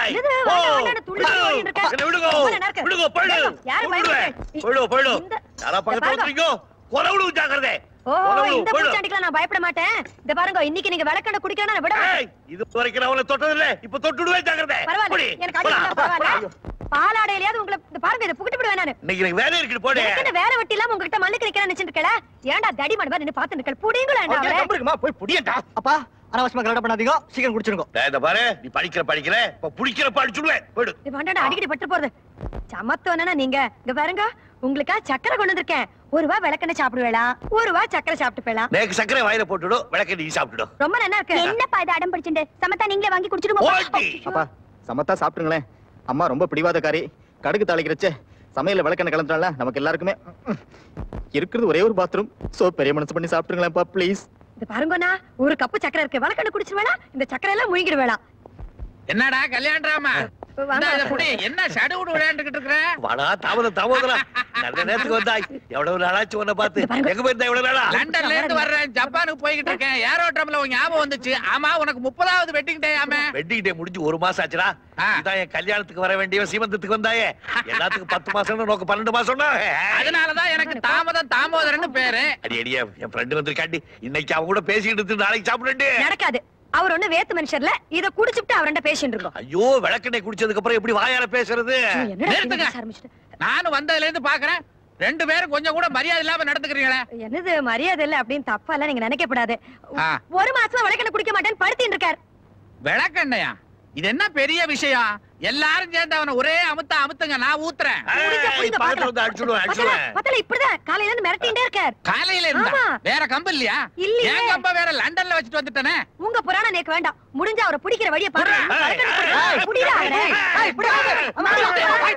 ஏய், என்னது, போ. வேண்டாம், வேண்டாம், துள்ளி விடு. ஓடிட்டு இருக்க. என்னை விடுங்கோ. ரொம்ப நேரம் இருக்கு. விடுங்கோ, போயிடு. வேண்டாம், யாரும் விடுவேன். பயப்படாத. போயிடு, போயிடு. இந்த- யாரா இந்த பக்கத்துல பாருங்க. வந்துறீங்கோ? கொலை விடுவோம், ஜாக்கிரதை. ஓ கொலை விடுவோம், இந்த போயிடு. பூச்சாண்டிக்கெல்லாம் நான் பயப்பட மாட்டேன் இந்த பாருங்க இன்னைக்கு நீங்க விளக்கண்ண குடிக்கிறேன் நான் விட மாட்டேன் ஏய், இது வரைக்கும் நான் அவனை தொட்டதில்லை. இப்ப தொட்டுடுவேன், ஜாக்கிரதை. பரவாயில்ல போடி. எனக்கு போடா. அடிக்கலாம் பரவாயில்ல பாலாடையிலயாவது உங்களை இந்த பாருங்க இதை புகிட்டு விடுவேன் நானு இன்னைக்கு எனக்கு வேலை இருக்குது, போடு. எனக்கு என்ன வேலை வெட்டி இல்லாம உங்ககிட்ட மல்லுக்கு நிக்கிறேன் நினைச்சிட்டு இருக்கல ஏன்டா தடி மணி நின்னு பாத்து நிக்கல புடிங்களா அவரை போய் புடியண்டா அப்பா அனாவசியமா கலட பண்ணாதீங்க சீக்கிரம் குடிச்சிருங்க டேய், இதை பாரு நீ படிக்கிற படிக்கிற இப்ப புடிக்கிறப்ப அடிச்சுடுவேன் போயிடு இது வேண்டாடா அடிக்கடி பட்டு போறது சமத்துவனா நீங்க இங்க பாருங்க உங்களுக்கா சக்கரை கொண்டு வந்திருக்கேன் ஒரு ரூபா விளக்கெண்ணெய் சாப்பிடுவேலாம் ஒரு ரூபா சக்கரை சாப்பிட்டு போயலாம் நேக்கு சக்கரை வாயில போட்டுடும் விளக்க நீ சாப்பிட்டுடும் ரொம்ப நல்லா இருக்கு என்னப்பா இது அடம் பிடிச்சுட்டு சமத்தா நீங்களே வாங்கி குடிச்சிடுங்க ஓடி அப்பா சமத்தா சாப்பிட்டுங்களேன் அம்மா ரொம்ப பிடிவாதக்காரி கடுகு தாளிக்கிறச்சே சமையல்ல விளக்கெண்ணெய் கலந்துட்டால நமக்கு எல்லாருக்குமே ம், இருக்கிறது ஒரே ஒரு பாத்ரூம் சோ பெரிய மனசு பண்ணி சாப்பிட்டுங்களேன்ப்பா ப்ளீஸ் இது பாருங்கண்ணா ஒரு கப்பு சக்கரை இருக்கு விளக்கெண்ணெய் குடிச்சிருவேலாம் இந்த சக்கரை எல்லாம் முழுங்கிடுவேலாம் என்னடா கல்யாணராமா வாங்க. என்ன சடுகுடு விளையாண்டுகிட்டு இருக்கிற வாடா தாமதம் தாமதம் நல்ல நேரத்துக்கு வந்தாய் எவ்வளவு நாளாச்சு உன்னை பார்த்து இந்த பாருங்க. எங்க போயிருந்தா எவ்வளவு நாளா லண்டன்ல இருந்து வர்றேன் ஜப்பானுக்கு போய்கிட்டு இருக்கேன் ஏரோட்ரம்ல உன் ஞாபகம் வந்துச்சு ஆமா உனக்கு முப்பதாவது வெட்டிங் டே ஆமே வெட்டிங் டே முடிஞ்சு ஒரு மாசம் ஆச்சுடா ஆ. இதான் என் கல்யாணத்துக்கு வர வேண்டிய சீமந்தத்துக்கு வந்தாயே எல்லாத்துக்கும் பத்து மாசம் நோக்கு பன்னெண்டு மாசம்னா அதனாலதான் எனக்கு தாமதம் தாமோதரன்னு பேரு அடி அடியே என் ஃப்ரெண்டு வந்திருக்காண்டி இன்னைக்கு அவன் கூட பேசிக்கிட்டு இருந்து நாளைக்கு சாப்பிடுண்டு நடக்காது அவர் ஒண்ணு வேத்து மனுஷர்ல இத குடிச்சுட்டு அவர்கிட்ட பேசிட்டு இருக்கோம் ஐயோ விளக்கெண்ணெய் குடிச்சதுக்கு அப்புறம் எப்படி வாயால பேசுறது என்னடா நிறுத்துங்க. இப்படி பேச ஆரம்பிச்சிட்ட? நானும் வந்ததுல இருந்து பாக்குறேன் ரெண்டு பேரும் கொஞ்சம் கூட மரியாதை இல்லாம நடந்துக்கிறீங்களே என்னது மரியாதை இல்ல அப்படின்னு தப்பா எல்லாம் நீங்க நினைக்கப்படாது ஆ. ஒரு மாசமா விளக்கெண்ணெய் குடிக்க மாட்டேன்னு படுத்தின்னு இருக்கார் விளக்கண்ணையா இது என்ன பெரிய விஷயம் எல்லாரும் சேர்ந்து அவனை ஒரே அமுத்த அமுத்துங்க நான் ஊத்துறேன் புடிங்க, ஏய், புடிங்க, பக்கத்துல பாக்கலாம். வந்து அடிச்சுடுவேன் பத்தல அடிச்சுடுவேன் பத்தல இப்படிதான் காலையில இருந்து மிரட்டிண்டே இருக்கார் காலையில இருந்தா ஆமா. வேற கம்பு இல்லையா இல்லையே. என் கம்ப வேற லண்டன்ல வச்சுட்டு வந்துட்டேனே உங்க புராணம் எனக்கு வேண்டாம் முடிஞ்சா அவரை பிடிக்கிற வழியை பாருங்க ஏய், விளக்கெண்ணெய் குடி. ஏய், ஏய், புடிடா அவரை. ஏய், புடி. அம்மா, அம்மா, அம்மா, அம்மா,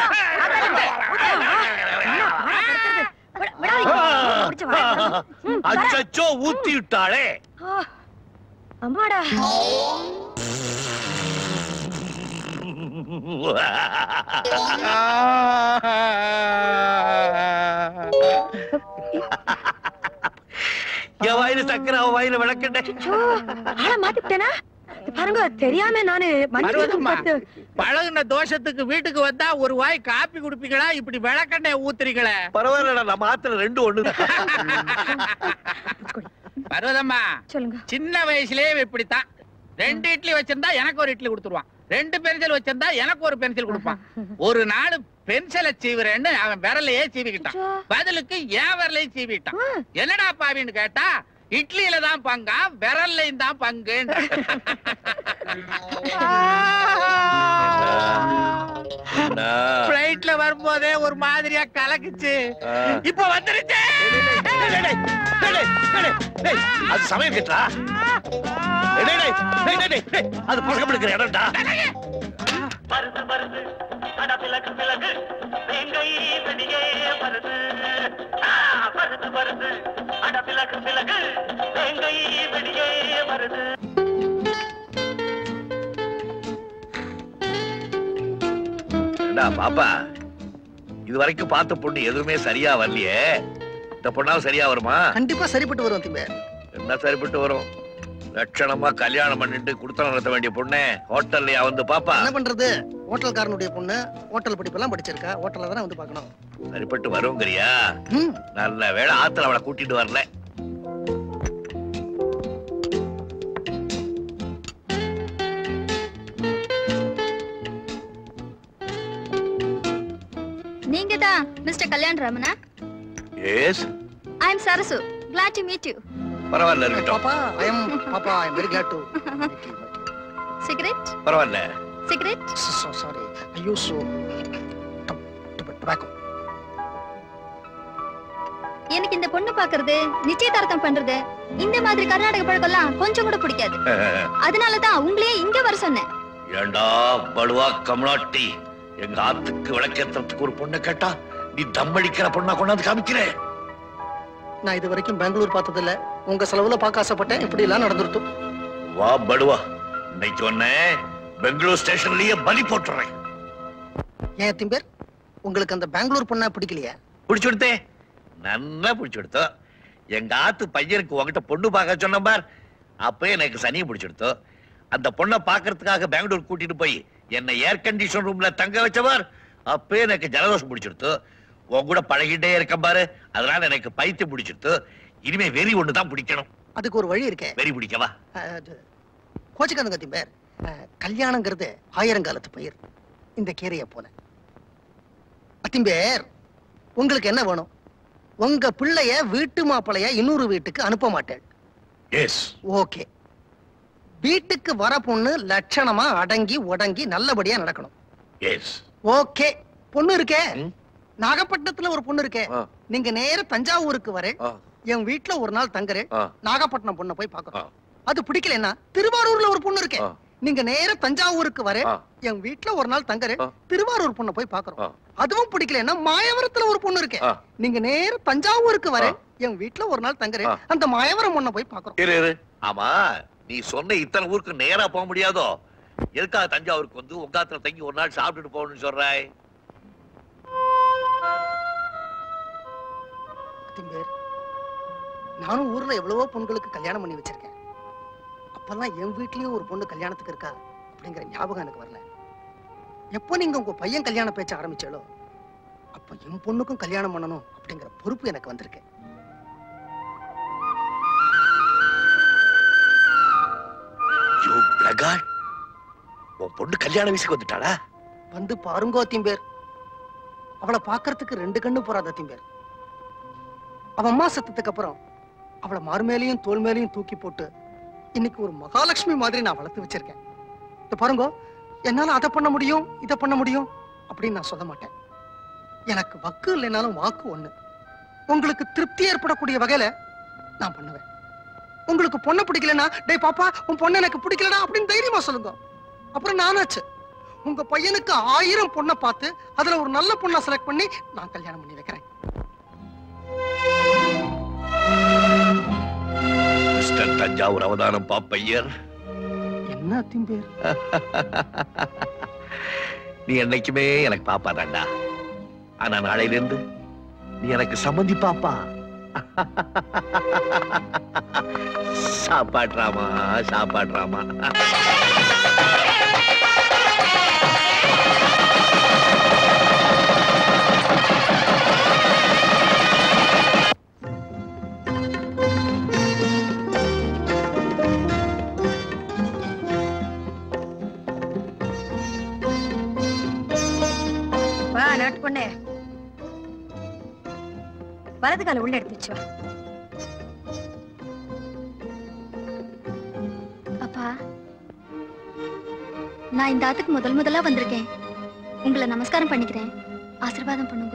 என்ன பாடா படுத்துறது? விட- விடாதீங்க. பிடிச்சு வாயை திறந்து. ம், வரேன். அச்சச்சோ ஊத்தி விட்டாளே ஆ, அம்மாடா என் வாயில சக்கரை அவன் வாயில விளக்கண்டே ஐயோ, ஆளை மாத்திட்டேனா பாருங்க தெரியாம நானு மன்னிச்சு பர்வதம்மா, பார்த்து பழகுன தோஷத்துக்கு வீட்டுக்கு வந்தா ஒரு வாய் காப்பி குடிப்பீங்களா இப்படி விளக்கெண்ணெய் ஊத்துறீங்களே பரவாயில்லடா நம்ம ஆத்துல ரெண்டு ஒண்ணுதான் பர்வதம்மா சொல்லுங்க சின்ன வயசுலயே இப்படித்தான் ரெண்டு இட்லி வச்சிருந்தா எனக்கு ஒரு இட்லி கொடுத்துருவான் ரெண்டு பென்சில் வச்சிருந்தா எனக்கு ஒரு பென்சில் கொடுப்பான் ஒரு நாள் பென்சிலை சீவுறேன்னு அவன் விரலையே சீவிக்கிட்டான் அச்சோ. பதிலுக்கு ஏன் விரலையும் சீவிட்டான் ஆ. என்னடா பாவின்னு கேட்டா இட்லியில தான் பங்கா விரல்லையும் தான் பங்கு என்ன? பிளைட்ல வரும்போதே ஒரு மாதிரியா கலக்குச்சு ஆ. இப்ப வந்துருச்சு டேய், டேய், டேய், டேய், டேய், டேய், டேய், அது சமயம் கேட்டா அது பழக்கம் எடுக்கிற இடம்டா வருது வருது அட பிளகு பிளகு வேங்கை வெடியே வருது ஆ, வருது வருது அட பிளகு பிளகு வேங்கை வெடியே வருது ஏண்டா பாப்பா இது வரைக்கும் பார்த்த பொண்ணு எதுவுமே சரியா வரலையே இந்த பொண்ணாவும் சரியா வருமா கண்டிப்பா சரிப்பட்டு வரும் திம்பே என்ன சரிப்பட்டு வரும் லட்சணமா கல்யாணம் பண்ணிட்டு குடுத்தனம் நடத்த வேண்டிய பொண்ணே ஹோட்டல்லையா வந்து பாப்பா என்ன பண்றது ஹோட்டல்காரனுடைய பொண்ணு ஹோட்டல் படிப்பெல்லாம் படிச்சிருக்கா ஹோட்டல்ல தானே வந்து பார்க்கணும் சரிப்பட்டு வருங்கிறியா ம் நல்ல வேளை ஆத்துல அவளை கூட்டிட்டு வரல நீங்க தான் மிஸ்டர் கல்யாண் ராமனா yes I am Sarasu glad to meet you பரவாயில்ல இருக்கட்டும் பாப்பா I am Pappa I am very glad to cigarette பரவாயில்ல cigarette sorry I use tobacco எனக்கு இந்த பொண்ணு பாக்குறது நிச்சயதார்த்தம் பண்றது இந்த மாதிரி கர்நாடக பழக்கம்லாம் கொஞ்சம் கூட பிடிக்காது அதனால தான் உங்களையே இங்க வர சொன்னேன் ஏண்டா பலுவா கமலாட்டி எங்க ஆத்துக்கு விளக்கேத்துறதுக்கு ஒரு பொண்ணு கேட்டா நீ தம்மடிக்கிற பொண்ணா கொண்டாந்து காமிக்கிறேன் நான் இது வரைக்கும் பெங்களூர் பார்த்ததில்ல உங்க செலவுல பார்க்க ஆசைப்பட்டேன் இப்படி எல்லாம் நடந்துருட்டும் வா படுவா இன்னைக்கு ஒண்ணு பெங்களூர் ஸ்டேஷன்லயே பலி போட்டுறேன் ஏன் திம்பேர் உங்களுக்கு அந்த பெங்களூர் பொண்ணா பிடிக்கலையா பிடிச்சு கொடுத்தே நல்லா பிடிச்சு கொடுத்தோம் எங்க ஆத்து பையனுக்கு உன்கிட்ட பொண்ணு பார்க்க சொன்ன பார் அப்பவே எனக்கு சனியை பிடிச்சு கொடுத்தோம் அந்த பொண்ணை பார்க்கறதுக்காக பெங்களூர் கூட்டிட்டு போய் என்னை ஏர் கண்டிஷன் ரூம்ல தங்க வச்சவர் அப்பே எனக்கு ஜலதோஷம் பிடிச்சிருத்து உன் கூட பழகிட்டே இருக்கேன் பாரு அதனால எனக்கு பைத்தியம் பிடிச்சிருத்து இனிமே வெறி ஒண்ணு தான் பிடிக்கணும் அதுக்கு ஒரு வழி இருக்கே வெறி பிடிக்கவா அஹ், அது கோச்சுக்காதுங்க திம்பேர் அஹ், கல்யாணங்கிறது ஆயிரங்காலத்து பயிர் இந்த கீரையை போல அத்திம்பேர் உங்களுக்கு என்ன வேணும் உங்க பிள்ளைய வீட்டு மாப்பிளைய இன்னொரு வீட்டுக்கு அனுப்ப மாட்டேன் எஸ் ஓகே வீட்டுக்கு வர பொண்ணு லட்சணமா அடங்கி உடங்கி நல்லபடியா நடக்கணும் எஸ் ஓகே பொண்ணு இருக்கே ம். நாகப்பட்டினத்துல ஒரு பொண்ணு இருக்கே ஆ. நீங்க நேர தஞ்சாவூருக்கு வர ஆ. என் வீட்டுல ஒரு நாள் தங்குறேன் ஆ. நாகப்பட்டினம் பொண்ணை போய் பார்க்கணும் ஆ. அது பிடிக்கலன்னா திருவாரூர்ல ஒரு பொண்ணு இருக்கே ஆ. நீங்க நேர தஞ்சாவூருக்கு வர ஆ. என் வீட்டுல ஒரு நாள் தங்குறேன் ஆ. திருவாரூர் பொண்ணை போய் பார்க்கறோம் ஆ. அதுவும் பிடிக்கலன்னா மாயவரத்துல ஒரு பொண்ணு இருக்கே ஆ. நீங்க நேர தஞ்சாவூருக்கு வர ஆ. என் வீட்டுல ஒரு நாள் தங்குறேன் ஆ. அந்த மாயவரம் பொண்ணை போய் பார்க்கறோம் இரு இரு ஆமா நீ சொன்ன இத்தனை ஊருக்கு நேரா போக முடியாதோ எதுக்காக தஞ்சாவூருக்கு வந்து உங்காத்துல தங்கி ஒரு நாள் சாப்பிட்டுட்டு போகணும்னு சொல்றாய் திம்பேர் நானும் ஊர்ல எவ்வளவோ பொண்களுக்கு கல்யாணம் பண்ணி வச்சிருக்கேன் அப்பெல்லாம் என் வீட்லயும் ஒரு பொண்ணு கல்யாணத்துக்கு இருக்கா அப்படிங்கிற ஞாபகம் எனக்கு வரல எப்போ நீங்க உங்க பையன் கல்யாண பேச்ச ஆரம்பிச்சாலோ அப்ப என் பொண்ணுக்கும் கல்யாணம் பண்ணணும் அப்படிங்கிற பொறுப்பு எனக்கு வந்திருக்கு யோ பிரகாஷ் உன் பொண்ணு கல்யாண வயசுக்கு வந்துட்டாளா வந்து பாருங்கோ திம்பேர் அவளை பார்க்கறதுக்கு ரெண்டு கண்ணு போறாத திம்பேர் அவ அம்மா சத்தத்துக்கு அப்புறம் அவளை மார்மேலையும் தோல் மேலையும் தூக்கி போட்டு இன்னைக்கு ஒரு மகாலட்சுமி மாதிரி நான் வளர்த்து வச்சிருக்கேன் இந்த பாருங்கோ என்னால அதை பண்ண முடியும் இதை பண்ண முடியும் அப்படின்னு நான் சொல்ல மாட்டேன் எனக்கு வக்கு இல்லைனாலும் வாக்கு ஒண்ணு உங்களுக்கு திருப்தி ஏற்படக்கூடிய வகையில நான் பண்ணுவேன் உங்களுக்கு பொண்ணை பிடிக்கலனா டேய் பாப்பா உன் பொண்ணு எனக்கு பிடிக்கலடா அப்படின்னு தைரியமா சொல்லுங்க அப்புறம் நானாச்சு உங்க பையனுக்கு ஆயிரம் பொண்ணை பார்த்து அதுல ஒரு நல்ல பொண்ணை செலக்ட் பண்ணி நான் கல்யாணம் பண்ணி வைக்கிறேன் மிஸ்டர் தஞ்சாவூர் அவதானம் பாப்பையர் என்ன அத்திம்பேர் நீ என்னைக்குமே எனக்கு பாப்பா தாண்டா ஆனா நாளையில இருந்து நீ எனக்கு சம்மந்தி பாப்பா சாப்பாட்றாமா சாப்பாட்றாமா வா நாட்டு பொண்ணே வலது கால உள்ள எடுத்து வச்சு வா அப்பா நான் இந்த ஆத்துக்கு முதல் முதலா வந்திருக்கேன் உங்களை நமஸ்காரம் பண்ணிக்கிறேன் ஆசீர்வாதம் பண்ணுங்க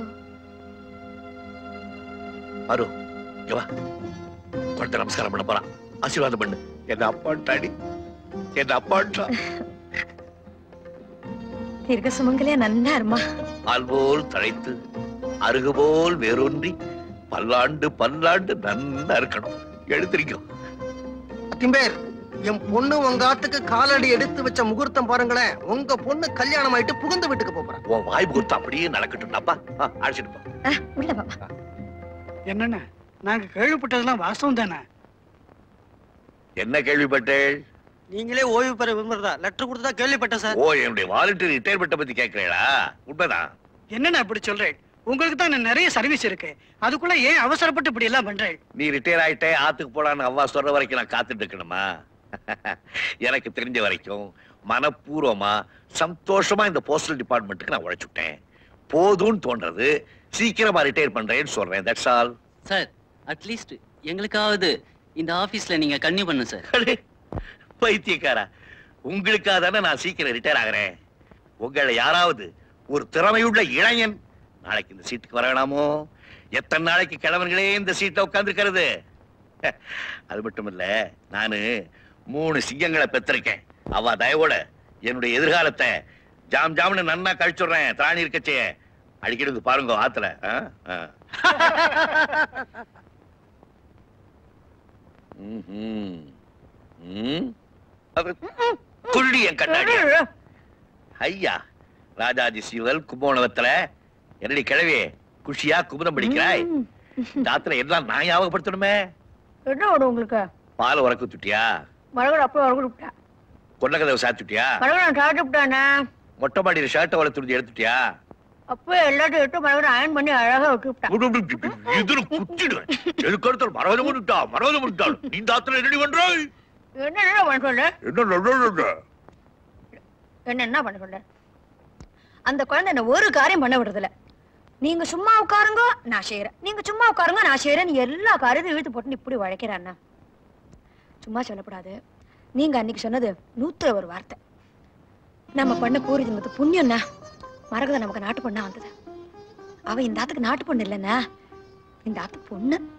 அரு இங்க வா குழந்தை நமஸ்காரம் பண்ண போறான் ஆசீர்வாதம் பண்ணு என்ன அப்பாட்டாடி என்ன அப்பாட்டா தீர்க்க சுமங்கலியா நன்னா இருமா பால் போல் தழைத்து அருகு போல் வேரூன்றி பல்லாண்டு பல்லாண்டு நன்னா இருக்கணும் எழுந்திரிக்கும் அத்திம்பேர் என் பொண்ணு உங்க ஆத்துக்கு காலடி எடுத்து வச்ச முகூர்த்தம் பாருங்களேன் உங்க பொண்ணு கல்யாணம் ஆயிட்டு புகுந்த வீட்டுக்கு போப் போறா உன் வாய் முகூர்த்தம் அப்படியே நடக்கட்டும்டாப்பா ஆ, அழைச்சிட்டு போ ஆ, உள்ள வா என்னண்ணே நாங்க கேள்விப்பட்டதெல்லாம் வாஸ்தவம் தானே என்ன கேள்விப்பட்டேள் நீங்களே ஓய்வு பெற விரும்புறதா லெட்டர் கொடுத்ததா கேள்விப்பட்டேன் சார் ஓ என்னுடைய வாலண்டியர் ரிட்டையர்மெண்ட்டை பத்தி கேட்கிறீங்களா உண்மைதான் என்னண்ணே அப்படி சொல்றேன் உங்களுக்கு தான் இன்னும் நிறைய சர்வீஸ் இருக்கு அதுக்குள்ள ஏன் அவசரப்பட்டு இப்படி எல்லாம் பண்றேன் நீ ரிட்டையர் ஆயிட்டே ஆத்துக்கு போலான்னு அவ்வா சொல்ற வரைக்கும் நான் காத்துட்டு இருக்கணுமா எனக்கு தெரிஞ்ச வரைக்கும் மனப்பூர்வமா சந்தோஷமா இந்த போஸ்டல் டிபார்ட்மெண்ட்டுக்கு நான் உழைச்சுட்டேன் போதும்னு தோன்றது சீக்கிரமா ரிட்டையர் பண்றேன்னு சொல்றேன் தட்ஸ் ஆல் சார் அட்லீஸ்ட் எங்களுக்காவது இந்த ஆபீஸ்ல நீங்க கன்னியூ பண்ணு சார் பைத்தியக்காரா உங்களுக்காக தானே நான் சீக்கிரம் ரிட்டையர் ஆகிறேன் உங்களை யாராவது ஒரு திறமையுள்ள இளைஞன் நாளைக்கு இந்த சீட்டுக்கு வர வேணாமோ எத்தனை நாளைக்கு கிழவன்களே இந்த சீட்ல உட்கார்ந்துருக்கிறது அது மட்டும் இல்ல நானு மூணு சிங்கங்களை பெற்றிருக்கேன் அவ தயவோட என்னுடைய எதிர்காலத்தை ஜாம் ஜாம்னு நன்னா கழிச்சுடுறேன் திராணி இருக்கச்சே அடிக்கடி வந்து பாருங்க ஆத்துல ஆ? ஆ. ம்ஹும். ம்? அது துள்ளி என் கண்ணாடி ஐயா ராஜாஜி சிவல் கும்போணவத்துல என்னடி கிழவி குஷியா குமுதம் பிடிக்கிறாய் ராத்திர எல்லாம் நான் ஞாபகப்படுத்தணுமே என்ன ஓடும் உங்களுக்கு பால் உறக்கு துட்டியா மழகட அப்போ வரக்கூடாது கொண்டக்கதவை சாத்துட்டியா மழகட சாப்பிட்டுட்டானே மொட்டை மாடியில ஷர்ட்டை வளர்த்துருந்து எடுத்துட்டியா அப்போ எல்லாத்தையும் எடுத்து மறுபடியும் அயன் பண்ணி அழகா விட்டுவிட்டேன் இதுல குத்திடுவேன் எதுக்கு அடுத்தாலும் மரவதை பண்ணிட்டா மரவதை பண்ணிட்டா நீ தாத்துல ரெடி பண்றாய் என்ன என்ன பண்ண சொல்ல என்ன நல்ல என்ன என்ன பண்ண சொல்ல அந்த குழந்தை என்ன ஒரு காரியம் பண்ண விடுறதில்ல நீங்க சும்மா உட்காருங்க நான் செய்யறேன் நீங்க சும்மா உட்காருங்க நான் செய்யறேன் நீ எல்லா காரியத்தையும் இழுத்து போட்டு இப்படி உழைக்கிற அண்ணா சும்மா சொல்லக்கூடாது நீங்க அன்னைக்கு சொன்னது நூத்துல ஒரு வார்த்தை நம்ம பண்ண பூரி ஜென்மத்து புண்ணியம்னா மரகத நமக்கு நாட்டு பொண்ணா வந்தது அவ இந்த ஆத்துக்கு நாட்டு பொண்ணு இல்லைன்னா இந்த ஆத்து பொண்ணு